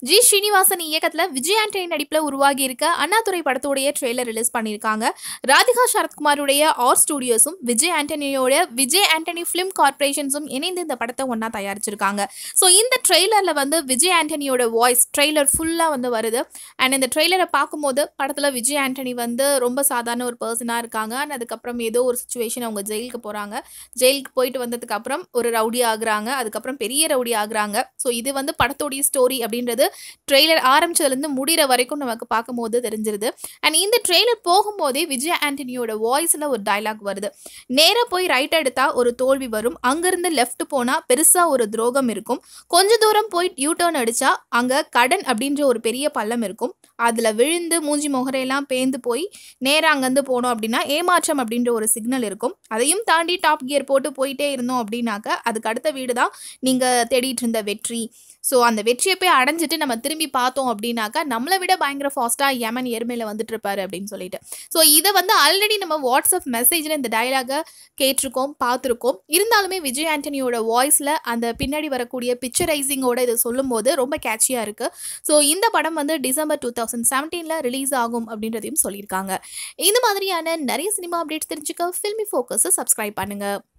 G Srinivasan இயக்கத்தில் விஜய் ஆண்டனி நடிப்பில் உருவாகி இருக்க அண்ணாதுரை படத்தோடைய ட்ரெய்லர் ரிலீஸ் பண்ணியிருக்காங்க ராதிகா சரத்குமாருடைய ஆர் ஸ்டுடியோஸும் விஜய் ஆண்டனியோட விஜய் ஆண்டனி ஃபிலிம் கார்பரேஷன்ஸும் இணைந்து இந்த படத்தை ஒன்றா தயாரிச்சிருக்காங்க ஸோ இந்த ட்ரெய்லரில் வந்து விஜய் ஆண்டனியோட வாய்ஸ் ட்ரெய்லர் ஃபுல்லாக வந்து வருது அண்ட் இந்த ட்ரெய்லரை பார்க்கும்போது படத்தில் விஜய் ஆண்டனி வந்து ரொம்ப சாதாரண ஒரு பர்சனாக இருக்காங்க அண்ட் அதுக்கப்புறம் ஏதோ ஒரு சுச்சுவேஷன் அவங்க ஜெயிலுக்கு போகிறாங்க ஜெயிலுக்கு போயிட்டு வந்ததுக்கு அப்புறம் ஒரு ரவுடி ஆகுறாங்க அதுக்கப்புறம் பெரிய ரவுடி ஆகுறாங்க ஸோ இது வந்து படத்தோடைய ஸ்டோரி அப்படின்றது ட்ரெய்லர் ஆரம்பிச்சதுலேருந்து முடிகிற வரைக்கும் நமக்கு பார்க்கும்போது தெரிஞ்சிருது அண்ட் இந்த ட்ரெய்லர் போகும்போதே விஜய் ஆண்டனியோட வாய்ஸில் ஒரு டைலாக் வருது நேராக போய் ரைட் எடுத்தா ஒரு தோல்வி வரும் அங்கேருந்து லெஃப்ட் போனால் பெருசாக ஒரு துரோகம் இருக்கும் கொஞ்ச தூரம் போய் யூ டர்ன் அடித்தா அங்கே கடன் அப்படின்ற ஒரு பெரிய பள்ளம் இருக்கும் அதில் விழுந்து மூஞ்சி முகரையெல்லாம் பேந்து போய் நேராக அங்கேருந்து போனோம் அப்படின்னா ஏமாற்றம் அப்படின்ற ஒரு சிக்னல் இருக்கும் அதையும் தாண்டி டாப் கியர் போட்டு போயிட்டே இருந்தோம் அப்படின்னாக்க அதுக்கு அடுத்த வீடு தான் நீங்கள் தேடிட்டு இருந்த வெற்றி ஸோ அந்த வெற்றியை போய் அடைஞ்சிட்டு நம்ம திரும்பி பார்த்தோம் அப்படின்னாக்கா நம்மளை விட பயங்கர ஃபாஸ்ட்டாக யமன் எருமையில் வந்துட்டு இருப்பாரு அப்படின்னு சொல்லிட்டு ஸோ இதை வந்து ஆல்ரெடி நம்ம வாட்ஸ்அப் மெசேஜில் இந்த டயலாகை கேட்டிருக்கோம் பார்த்துருக்கோம் இருந்தாலுமே விஜய் ஆண்டனியோட வாய்ஸில் அந்த பின்னாடி வரக்கூடிய பிக்சரைசிங்கோட இதை சொல்லும்போது ரொம்ப கேட்சியாக இருக்குது ஸோ இந்த படம் வந்து டிசம்பர் டூ தௌசண்ட் செவன்டீனில் ரிலீஸ் ஆகும் அப்படின்றதையும் சொல்லியிருக்காங்க இந்த மாதிரியான நிறைய சினிமா அப்டேட்ஸ் தெரிஞ்சுக்க ஃபில்மி ஃபோக்கஸை சப்ஸ்கிரைப் பண்ணுங்கள்